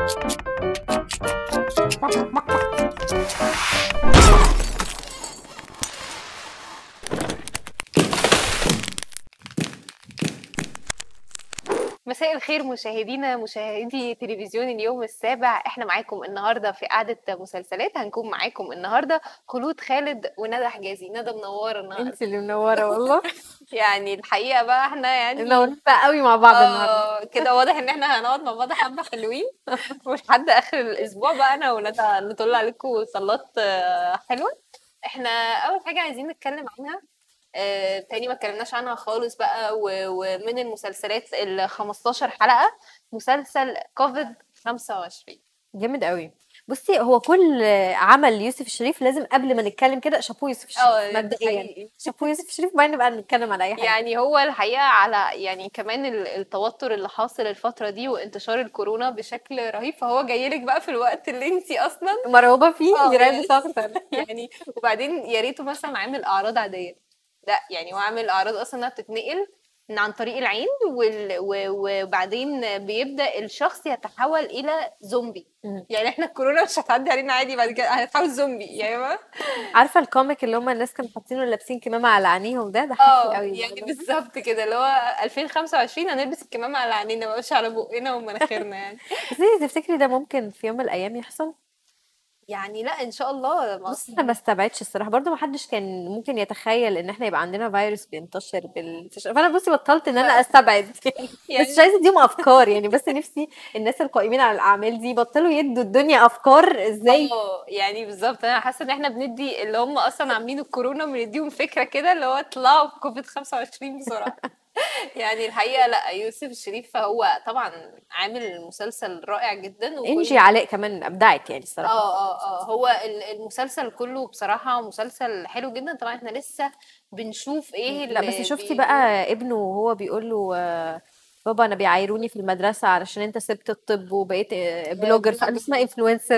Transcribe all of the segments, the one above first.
مساء الخير مشاهدينا مشاهدي تلفزيون اليوم السابع احنا معاكم النهارده في قعده مسلسلات هنكون معاكم النهارده خلود خالد وندى حجازي ندى منوره النهارده انت اللي منوره والله يعني الحقيقه بقى احنا يعني منورين بقى قوي مع بعض النهارده آه، كده واضح ان احنا هنقعد مع بعض حبه حلوين ولحد اخر الاسبوع بقى انا وندى نطلع عليكم طلات آه، حلوه احنا اول حاجه عايزين نتكلم عنها آه، تاني ما اتكلمناش عنها خالص بقى و- ومن المسلسلات ال 15 حلقه مسلسل كوفيد 25 جامد قوي بصي هو كل عمل يوسف الشريف لازم قبل ما نتكلم كده شابوه يوسف اه الشريف مبدئيا حقيقي. شابوه يوسف الشريف وبعدين نبقى نتكلم على اي حاجه يعني هو الحقيقة على يعني كمان ال- التوتر اللي حاصل الفترة دي وانتشار الكورونا بشكل رهيب فهو جايلك بقى في الوقت اللي انتي اصلا مرعوبه فيه اه يرعبك اكتر يعني وبعدين يا ريته مثلا عامل اعراض عادية لا يعني هو عامل اعراض اصلا انها بتتنقل من عن طريق العين وال... و- وبعدين بيبدأ الشخص يتحول الى زومبي مم. يعني احنا الكورونا مش هتعدي علينا عادي بعد كده هنتحول زومبي يعني ما عارفه الكوميك اللي هم الناس كانوا حاطينه لابسين كمامه على عينيهم ده ده اه حقيقي قوي يعني بالظبط كده اللي هو 2025 هنلبس الكمامة على عينينا ما بقاش على بقنا ومناخيرنا يعني بس انتي تفتكري ده ممكن في يوم من الايام يحصل يعني لا ان شاء الله ما بس انا ما استبعدش الصراحه برضو ما حدش كان ممكن يتخيل ان احنا يبقى عندنا فيروس بينتشر بال فانا بصي بطلت ان انا استبعد يعني- بس مش عايزه اديهم افكار يعني بس نفسي الناس القائمين على الاعمال دي بطلوا يدوا الدنيا افكار ازاي اه يعني بالظبط انا حاسه ان احنا بندي اللي هم اصلا عاملين الكورونا بنديهم فكره كده اللي هو اطلعوا بكوفيد 25 بسرعه يعني الحقيقه لا يوسف الشريف هو طبعا عامل مسلسل رائع جدا وكل- انجي علاء كمان ابدعت يعني الصراحه اه اه اه هو ال- المسلسل كله بصراحه مسلسل حلو جدا طبعا احنا لسه بنشوف ايه لا اللي بس شفتي بي- بقى ابنه وهو بيقول له آه، بابا انا بيعايروني في المدرسه علشان انت سبت الطب وبقيت آه، بلوجر فقال له اسمها انفلونسر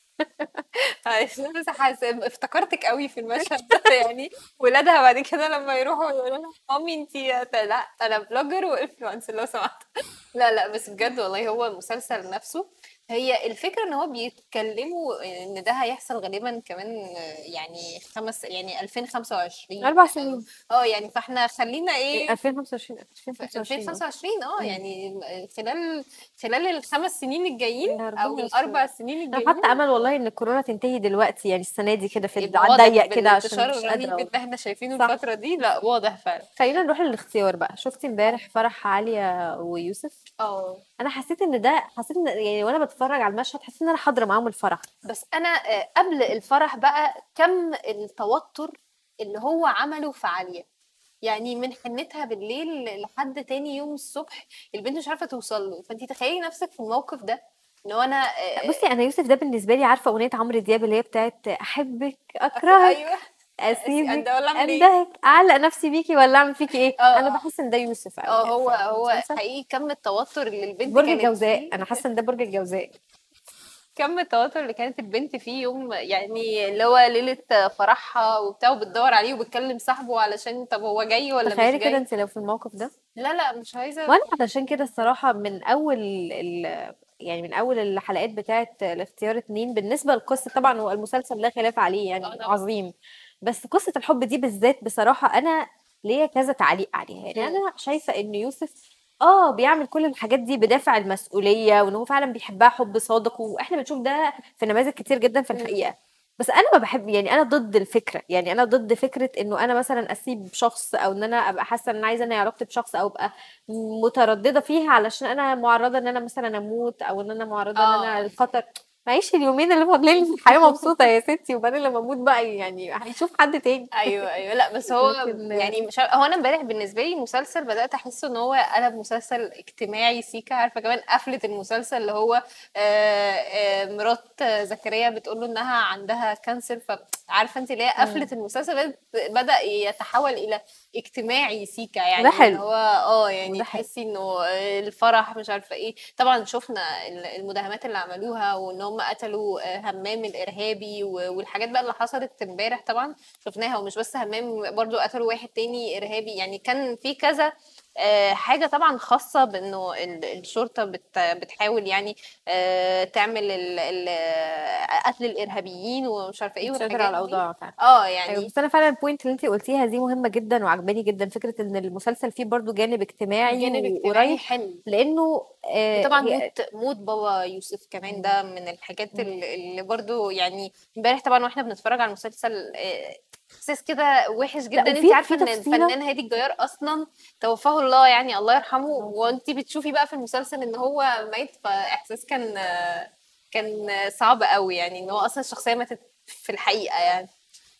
بس حاسه افتكرتك قوي في المشهد ده يعني ولادها بعد كده لما يروحوا يقولوا لها مامي انتي لا انا بلوجر وانفلونسر لو سمحت لا لا بس بجد والله هو المسلسل نفسه هي الفكره ان هو بيتكلموا ان ده هيحصل غالبا كمان يعني خمس يعني 2025 اربع سنين اه يعني فاحنا خلينا ايه 2025 2025 2025 اه يعني خلال خلال الخمس سنين الجايين يا ربنا او يستر. الاربع سنين انا الجايين حاطه امل والله ان الكورونا تنتهي دلوقتي يعني السنه دي كده في يبقى على واضح الضيق كده عشان بالانتشار مش الرهيب قادره اللي احنا شايفينه صح. الفترة دي لا واضح فعلا خلينا نروح للاختيار بقى شفتي امبارح فرح عالية ويوسف اه انا حسيت ان ده حسيت ان يعني وانا بتفرج على المشهد حسيت ان انا حاضره معاهم الفرح بس انا آه، قبل الفرح بقى كم التوتر اللي هو عمله في عالية يعني من حنتها بالليل لحد تاني يوم الصبح البنت مش عارفة توصل له فانتي تخيلي نفسك في الموقف ده ان هو انا آه، بصي انا يوسف ده بالنسبه لي عارفه اغنيه عمرو دياب اللي هي بتاعت احبك اكرهك ايوه اسيبك أنت ولا أعمل إيه؟ اندهك اعلق نفسي بيكي ولا اعمل فيكي ايه آه، انا آه. بحس ان ده يوسف قوي اه يعني هو في هو المسلسل. حقيقي كم التوتر اللي البنت برج كانت الجوزاء فيه انا حاسه ان ده برج الجوزاء كم التوتر اللي كانت البنت فيه يوم يعني اللي هو ليلة فرحها وبتاع وبتدور عليه وبتكلم صاحبه علشان طب هو جاي ولا مش تخيلي جاي كده انت لو في الموقف ده لا لا مش عايزة وانا علشان كده الصراحه من اول ال... يعني من اول الحلقات بتاعه الاختيار اتنين بالنسبه للقصه طبعا هو المسلسل لا خلاف عليه يعني آه طبعا. عظيم بس قصه الحب دي بالذات بصراحه انا ليا كذا تعليق عليها يعني مم. انا شايفه ان يوسف اه بيعمل كل الحاجات دي بدافع المسؤوليه وان هو فعلا بيحبها حب صادق واحنا بنشوف ده في نماذج كتير جدا في مم. الحقيقه بس انا ما بحب يعني انا ضد الفكره يعني انا ضد فكره انه انا مثلا اسيب شخص او ان انا ابقى حاسه ان انا عايزه انهي علاقتي بشخص او ابقى متردده فيها علشان انا معرضه ان انا مثلا اموت او ان انا معرضه ان انا آه. الخطر معيش اليومين اللي فاضلين في الحياه مبسوطه يا ستي وبعدين لما اموت بقى يعني هيشوف حد تاني ايوه ايوه لا بس هو لكن- يعني مش عارف- هو انا امبارح بالنسبه لي مسلسل بدات احس ان هو قلب مسلسل اجتماعي سيكا عارفه كمان قفله المسلسل اللي هو آه، آه، مرات زكريا بتقول له انها عندها كانسر فعارفه انت اللي هي قفله المسلسل بدأت- بدا يتحول الى اجتماعي سيكا يعني وده حلو. إن هو اه يعني وده حلو. تحسي انه الفرح مش عارفه ايه طبعا شفنا ال- المداهمات اللي عملوها وان هم قتلوا آه، همام الارهابي و- والحاجات بقى اللي حصلت امبارح طبعا شفناها ومش بس همام برضو قتلوا واحد تاني ارهابي يعني كان في كذا آه، حاجة طبعا خاصة بانه ال- الشرطة بت- بتحاول يعني آه، تعمل ال- ال- قتل الارهابيين ومش عارفة ايه تسيطر والحاجات على دي الاوضاع فعلا اه ايوه يعني بس انا فعلا البوينت اللي انت قلتيها دي مهمه جدا وعجباني جدا فكره ان المسلسل فيه برضو جانب اجتماعي جانب و- اجتماعي وقريب حلو لانه آه وطبعا هي موت موت بابا يوسف كمان ده من الحاجات ال- اللي برضو يعني امبارح طبعا واحنا بنتفرج على المسلسل آه، احساس كده وحش جدا لا انت وفي عارفه في ان تفصيله الفنان هادي الجيار اصلا توفاه الله يعني الله يرحمه وانت بتشوفي بقى في المسلسل ان هو ميت فاحساس كان آه، كان صعب قوي يعني ان هو اصلا الشخصيه ماتت في الحقيقه يعني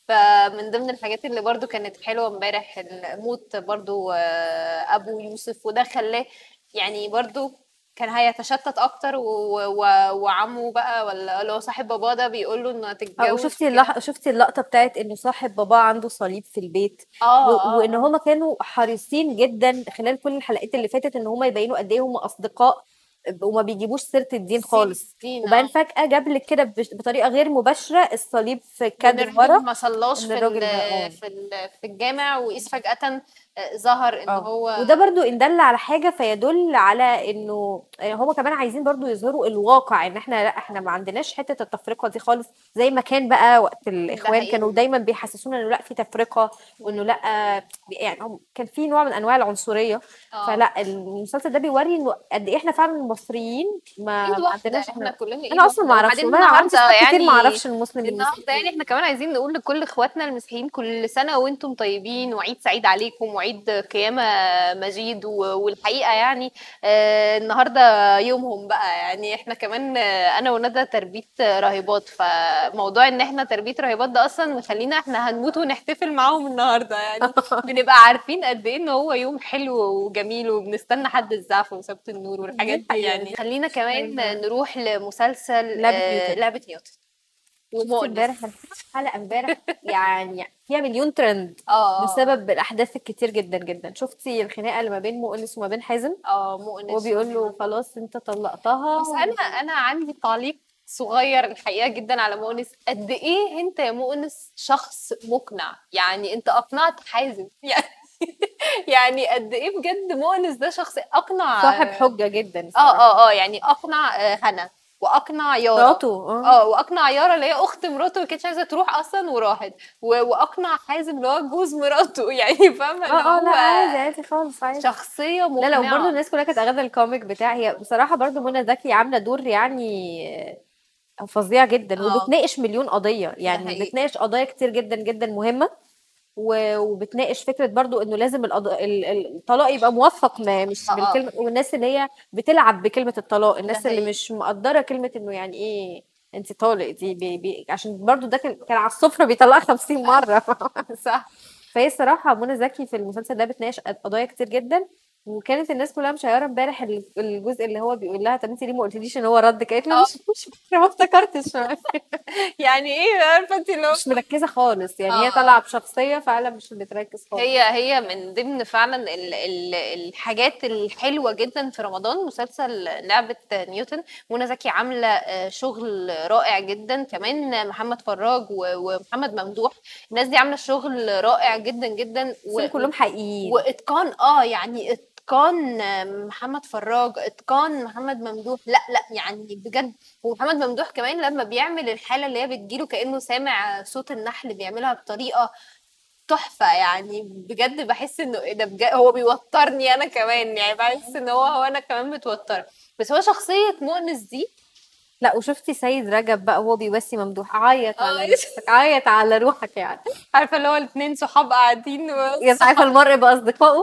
فمن ضمن الحاجات اللي برضو كانت حلوة امبارح الموت برضو آه، أبو يوسف وده خلاه يعني برضو كان هيتشتت أكتر و... و... وعمه بقى ولا اللي هو صاحب باباه ده بيقول له إنه اه هتتجوز وشفتي كده اللح... شفتي اللقطه بتاعت انه صاحب باباه عنده صليب في البيت اه و... وان اه هما كانوا حريصين جدا خلال كل الحلقات اللي فاتت ان هما يبينوا قد ايه هما اصدقاء وما بيجيبوش سيره الدين سيب خالص الدين وبعدين اه فجاه جاب لك كده بش- بطريقه غير مباشره الصليب في الكادر الراجل ورا ما صلاش ان في الراجل ده ال... اه في ال... في الجامع وقيس فجأة آه، ظهر إن اه هو وده برضو ان دل على حاجه فيدل على انه هما كمان عايزين برضو يظهروا الواقع ان احنا لا احنا ما عندناش حته التفرقه دي خالص زي ما كان بقى وقت ده الاخوان كانوا حقيقي دايما بيحسسونا انه لا في تفرقه وانه لا يعني هم كان في نوع من انواع العنصريه اه فلا المسلسل ده بيوري انه قد ايه احنا فعلا المصريين ما ايد ما واحده عندناش احنا احنا كلنا ايد انا اصلا ما واحده اعرفش وبعدين والله عندي النهارده صحاب كتير ما يعني اعرفش المسلم النهارده المسيحي يعني احنا كمان عايزين نقول لكل اخواتنا المسيحيين كل سنه وانتم طيبين وعيد سعيد عليكم وعيد قيامه مجيد و- والحقيقه يعني آه النهارده يومهم بقى يعني احنا كمان آه انا وندى تربيه راهبات فموضوع ان احنا تربيه راهبات ده اصلا مخلينا احنا هنموت ونحتفل معاهم النهارده يعني بنبقى عارفين قد ايه ان هو يوم حلو وجميل وبنستنى حد الزعف وسبت النور والحاجات دي دي حقيقة يعني خلينا كمان ايوه نروح لمسلسل لعبه آه نيوتن لعبة نيوتن شفتي ومؤنس امبارح الحلقه امبارح يعني فيها مليون ترند اه اه بسبب الاحداث الكتير جدا جدا شفتي الخناقه اللي ما بين مؤنس وما بين حازم اه مؤنس هو بيقول له خلاص انت طلقتها بس انا انا عندي تعليق صغير الحقيقه جدا على مؤنس قد ايه انت يا مؤنس شخص مقنع يعني انت اقنعت حازم يعني يعني قد ايه بجد مؤنس ده شخص اقنع صاحب حجه جدا اه الصراحه اه اه يعني اقنع آه، هنا واقنع يارا مراته اه اه واقنع يارا اللي هي اخت مراته ما كانتش عايزه تروح اصلا وراحت و- واقنع حازم اللي هو جوز مراته يعني فاهمه اللي اه اه لا هو عادي عادي خالص عادي شخصيه لا لا وبرضه مقنعه الناس كلها كانت اخدة الكوميك بتاع هي بصراحه برضه منى زكي عامله دور يعني فظيع جدا اه وبتناقش مليون قضيه ده يعني حقيقي بتناقش قضايا كتير جدا جدا مهمه و- وبتناقش فكره برضو انه لازم القض... ال- ال- الطلاق يبقى موفق ما مش اه اه بالكلمه والناس اللي هي بتلعب بكلمه الطلاق ده الناس اللي حقيقي مش مقدره كلمه انه يعني ايه انت طالق دي بي... بي... عشان برضو ده كان كان على السفره بيطلقها 50 مره صح فهي الصراحه منى زكي في المسلسل ده بتناقش قضايا كتير جدا وكانت الناس كلها مشيره امبارح ال- الجزء اللي هو بيقول لها طب انت ليه ما قلتليش ان هو رد قالت له اه مش مش فاكرة، ما افتكرتش يعني ايه عارفه انت اللي هو مش مركزه خالص يعني هي اه طالعه بشخصيه فعلا مش بتركز خالص هي هي من ضمن فعلا ال ال الحاجات الحلوه جدا في رمضان مسلسل لعبه نيوتن منى زكي عامله آه، شغل رائع جدا كمان محمد فراج و- ومحمد ممدوح الناس دي عامله شغل رائع جدا جدا و- بس كلهم حقيقيين واتقان اه يعني اتقان محمد فراج اتقان محمد ممدوح لا لا يعني بجد ومحمد ممدوح كمان لما بيعمل الحاله اللي هي بتجيله كانه سامع صوت النحل بيعملها بطريقه تحفه يعني بجد بحس انه ايه ده بجد هو بيوترني انا كمان يعني بحس ان هو هو انا كمان متوتره بس هو شخصيه مؤنس دي لا وشفتي سيد رجب بقى وهو بيواسي ممدوح عيط اه على نفسك عيط على روحك يعني عارفه اللي هو الاثنين صحاب قاعدين يا عارفه المرء باصدقائه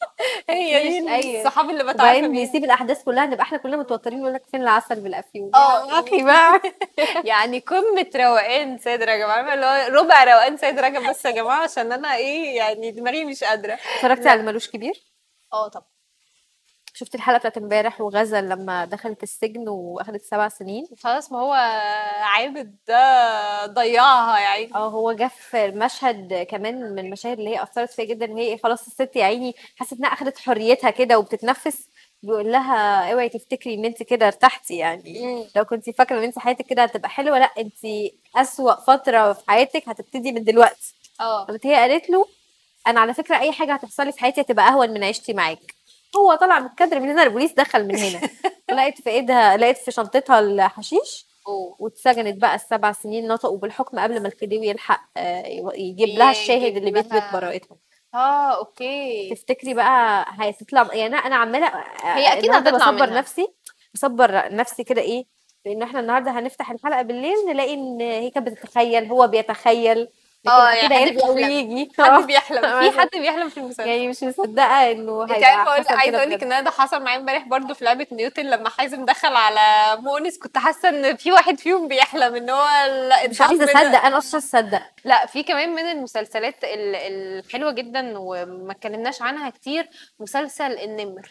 هي مفيش دي اي الصحاب اللي بتعافى وبعدين بيها بيسيب الاحداث كلها نبقى احنا كلنا متوترين يقول لك فين العسل بالافيون اه يا اخي بقى يعني قمة روقان سيد رجب عارفة اللي هو ربع روقان سيد رجب بس يا جماعة عشان أنا إيه يعني دماغي مش قادرة اتفرجتي لا على ملوش كبير اه طبعا شفتي الحلقه بتاعت امبارح وغزل لما دخلت السجن واخدت سبع سنين خلاص ما هو عابد ده ضيعها يا عيني اه هو جه في مشهد كمان من المشاهد اللي هي اثرت فيا جدا وهي خلاص الست يا عيني حست انها اخدت حريتها كده وبتتنفس بيقول لها اوعي تفتكري ان انت كده ارتحتي يعني مم. لو كنت فاكره ان انت حياتك كده هتبقى حلوه لا انت اسوأ فتره في حياتك هتبتدي من دلوقتي اه قامت هي قالت له انا على فكره اي حاجه هتحصل لي في حياتي هتبقى اهون من عيشتي معاك هو طلع من الكادر من هنا البوليس دخل من هنا لقيت في ايدها لقيت في شنطتها الحشيش اوه واتسجنت بقى السبع سنين نطقوا بالحكم قبل ما الخديوي يلحق آه، يجيب لها الشاهد يجيب اللي بيثبت لها- براءتها اه اوكي تفتكري بقى هتطلع يعني انا انا عماله هي أكيد النهارده هتطلع بصبر منها. نفسي بصبر نفسي كده ايه لان احنا النهارده هنفتح الحلقه بالليل نلاقي ان هي كانت بتتخيل هو بيتخيل لكن اه أكيد يعني حد هيرجع بيحلم. ويجي حد بيحلم في مثلا. حد بيحلم في المسلسل يعني مش مصدقه انه انت هيبقى عارفه اقول حصل عايزه كده اقول لك بجد. ان انا ده حصل معايا امبارح برضو في لعبه نيوتن لما حازم دخل على مؤنس كنت حاسه ان في واحد فيهم بيحلم ان هو لا مش عايزه اتضم من- اصدق انا اصلا اصدق لا في كمان من المسلسلات ال- الحلوه جدا وما اتكلمناش عنها كتير مسلسل النمر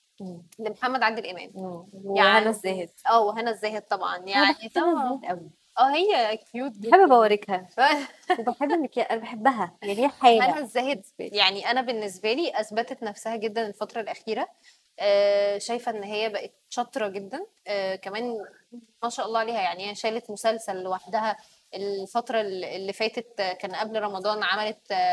لمحمد عادل امام وهنا الزاهد اه وهنا الزاهد طبعا انا يعني بحب طبعا هنا الزاهد قوي اه هي كيوت بحب بوريكها وبحب انك انا بحبها يعني هي هنا حاله الزاهد يعني انا بالنسبه لي اثبتت نفسها جدا الفتره الاخيره آه، شايفه ان هي بقت شاطره جدا آه، كمان ما شاء الله عليها يعني هي شالت مسلسل لوحدها الفترة اللي اللي فاتت آه، كان قبل رمضان عملت آه،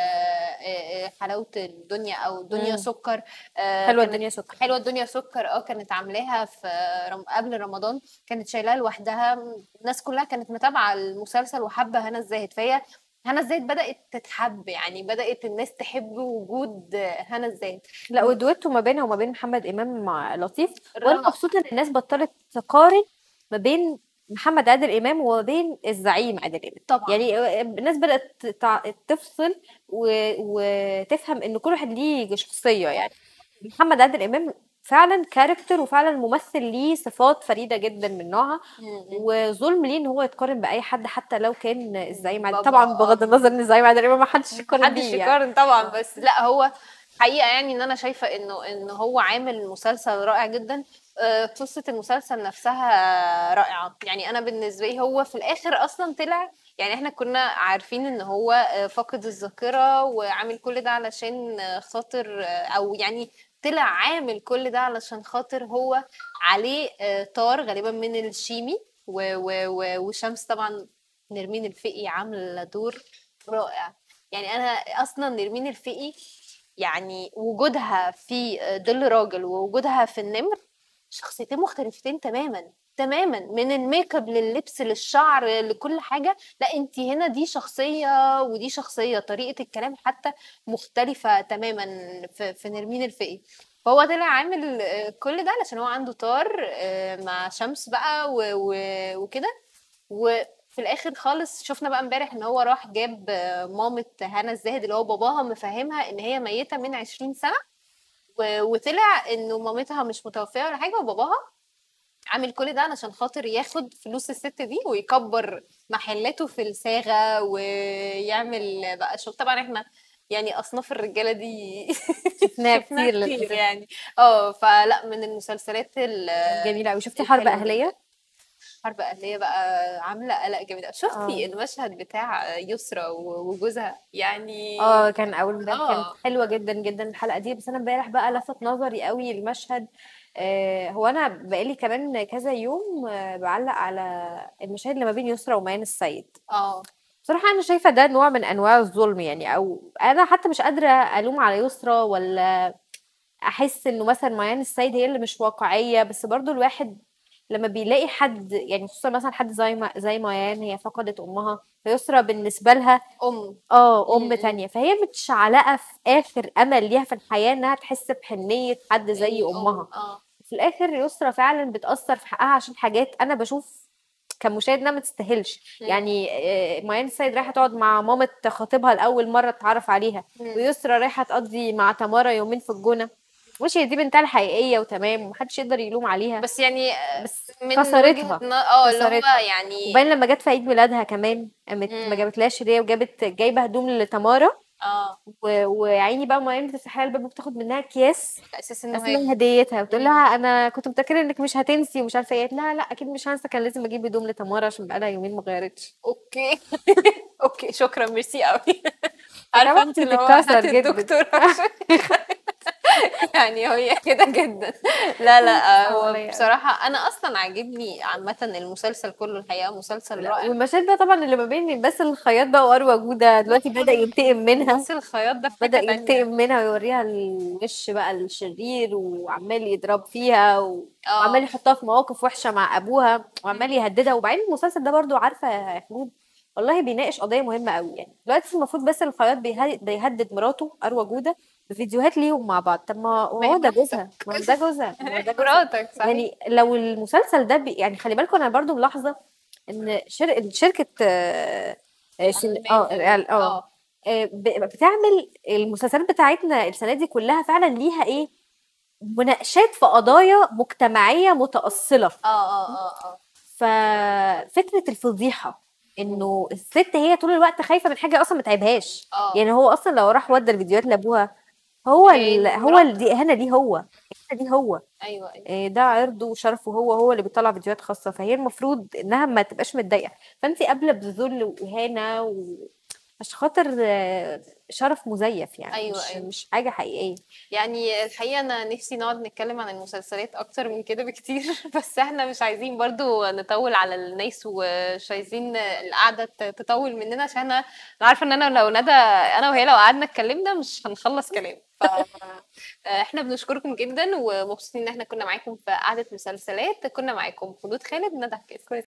آه، آه، حلاوة الدنيا أو دنيا مم. سكر آه، حلوه كانت الدنيا سكر حلوة الدنيا سكر اه كانت عاملاها في رم... قبل رمضان كانت شايلاها لوحدها الناس كلها كانت متابعة المسلسل وحابة هنا الزاهد فهي هنا الزاهد بدأت تتحب يعني بدأت الناس تحب وجود هنا الزاهد لا ودويتو ما بينها وما بين محمد امام مع لطيف وانا رائع. مبسوطه ان الناس بطلت تقارن ما بين محمد عادل امام وما بين الزعيم عادل امام طبعا يعني الناس بدات تع- تفصل و... وتفهم ان كل واحد ليه شخصيه يعني محمد عادل امام فعلا كاركتر وفعلا ممثل ليه صفات فريده جدا من نوعها وظلم ليه ان هو يتقارن باي حد حتى لو كان الزعيم عادل بابا. طبعا بغض النظر ان الزعيم عادل امام ما حدش يقارن محدش بيه يعني. يقارن طبعا بس لا هو حقيقة يعني ان انا شايفة انه ان هو عامل مسلسل رائع جدا آه، قصة المسلسل نفسها رائعة يعني انا بالنسبة لي هو في الاخر اصلا طلع يعني احنا كنا عارفين ان هو آه، فاقد الذاكرة وعامل كل ده علشان آه، خاطر آه، او يعني طلع عامل كل ده علشان خاطر هو عليه آه، طار غالبا من الشيمي و- و- و- وشمس طبعا نرمين الفقي عاملة دور رائع يعني انا اصلا نرمين الفقي يعني وجودها في ظل راجل ووجودها في النمر شخصيتين مختلفتين تماما تماما من الميك اب لللبس للشعر لكل حاجه لا انت هنا دي شخصيه ودي شخصيه طريقه الكلام حتى مختلفه تماما في, في نرمين الفقي فهو طلع عامل آه، كل ده علشان هو عنده طار آه، مع شمس بقى و- و- وكده وفي الاخر خالص شفنا بقى امبارح ان هو راح جاب آه، مامة هنا الزاهد اللي هو باباها مفهمها ان هي ميتة من 20 سنة و- وطلع انه مامتها مش متوفية ولا حاجة وباباها عامل كل ده علشان خاطر ياخد فلوس الست دي ويكبر محلاته في الصاغة ويعمل بقى شغل طبعا احنا يعني اصناف الرجالة دي شفناها شفناها كتير كتير للأسف. يعني اه فلا من المسلسلات ال- جميله قوي شفتي حرب الحلوة اهليه حرب أهلية بقى عاملة قلق جامد أوي. شفتي آه. المشهد بتاع يسرا و- وجوزها يعني اه كان اول ده آه. كانت حلوه جدا جدا الحلقه دي بس انا امبارح بقى لفت نظري قوي المشهد آه هو انا بقالي كمان كذا يوم آه بعلق على المشاهد اللي ما بين يسرا وميان السيد اه بصراحه انا شايفه ده نوع من انواع الظلم يعني او انا حتى مش قادره الوم على يسرا ولا احس انه مثلا ميان السيد هي اللي مش واقعيه بس برضو الواحد لما بيلاقي حد يعني خصوصا مثلا حد زي ما زي ميان هي فقدت امها فيسرا بالنسبه لها أم اه ام م-م. تانية فهي متشعلقه في اخر امل ليها في الحياه انها تحس بحنيه حد زي الأم. امها اه في الاخر يسرا فعلا بتاثر في حقها عشان حاجات انا بشوف كمشاهد انها ما تستاهلش م. يعني آه، ميان السيد رايحه تقعد مع مامة خطيبها لاول مره اتعرف عليها م. ويسرا رايحه تقضي مع تمارا يومين في الجونه مش هي دي بنتها الحقيقيه وتمام ومحدش يقدر يلوم عليها بس يعني آه، بس من كسرتها. وجهة ن- اه اللي هو كسرتها. يعني وبين لما جت في عيد ميلادها كمان قامت مم. ما جابتلاش هديه وجابت جايبه هدوم لتمارا اه و- وعيني بقى ميان بتفتح لها الباب وبتاخد منها اكياس على اساس انه هي اسمها هديتها بتقول مم. لها انا كنت متاكده انك مش هتنسي ومش عارفه ايه قالت لها لا اكيد مش هنسى كان لازم اجيب هدوم لتمارا عشان بقالها يومين ما غيرتش اوكي اوكي شكرا ميرسي قوي عارفه طبعاً انت اللي هو بتتكسر هات جداً. الدكتور عشان يعني هي كده جدا لا لا هو حواليا. بصراحة أنا أصلا عاجبني عامة المسلسل كله الحقيقة مسلسل رائع والمشاهد بقى طبعا اللي ما بين بس الخياط بقى واروى جوده دلوقتي بدا ينتقم منها بس الخياط ده في بدأ حتة تانية. ينتقم منها ويوريها الوش بقى الشرير وعمال يضرب فيها و... آه. وعمال يحطها في مواقف وحشة مع أبوها وعمال يهددها وبعدين المسلسل ده برضو عارفة يا خلود والله بيناقش قضية مهمة قوي يعني دلوقتي المفروض بس الخياط بيه- بيهدد مراته أروى جودة بفيديوهات ليهم مع بعض طب ما هو ده جوزها ما هو ده جوزها ما هو ده جوزها مراتك صحيح يعني لو المسلسل ده بي يعني خلي بالكم انا برضو ملاحظه ان شر... شركه آه، آه، سن- اه ألمانيا. اه آه. آه، ب- بتعمل المسلسلات بتاعتنا السنه دي كلها فعلا ليها ايه مناقشات في قضايا مجتمعيه متاصله اه اه اه اه ففكره الفضيحه انه الست هي طول الوقت خايفه من حاجه اصلا ما تعبهاش اه يعني هو اصلا لو راح ودى الفيديوهات لابوها هو هي ال... دي هو مراته. الاهانه دي هو الاهانه دي هو ايوه ايوه إيه ده عرضه وشرفه هو هو اللي بيطلع فيديوهات خاصة فهي المفروض انها ما تبقاش متضايقة فانت قابلة بذل واهانة و... عشان خاطر آه، شرف مزيف يعني أيوة، مش, أيوة. مش حاجة حقيقية يعني الحقيقة أنا نفسي نقعد نتكلم عن المسلسلات أكتر من كده بكتير بس احنا مش عايزين برضو نطول على الناس ومش عايزين القعدة ت- تطول مننا عشان أنا أنا عارفة إن أنا لو ندى أنا وهي لو قعدنا اتكلمنا مش هنخلص كلام فاحنا بنشكركم جدا ومبسوطين إن احنا كنا معاكم في قعدة مسلسلات كنا معاكم خلود خالد ندى كاس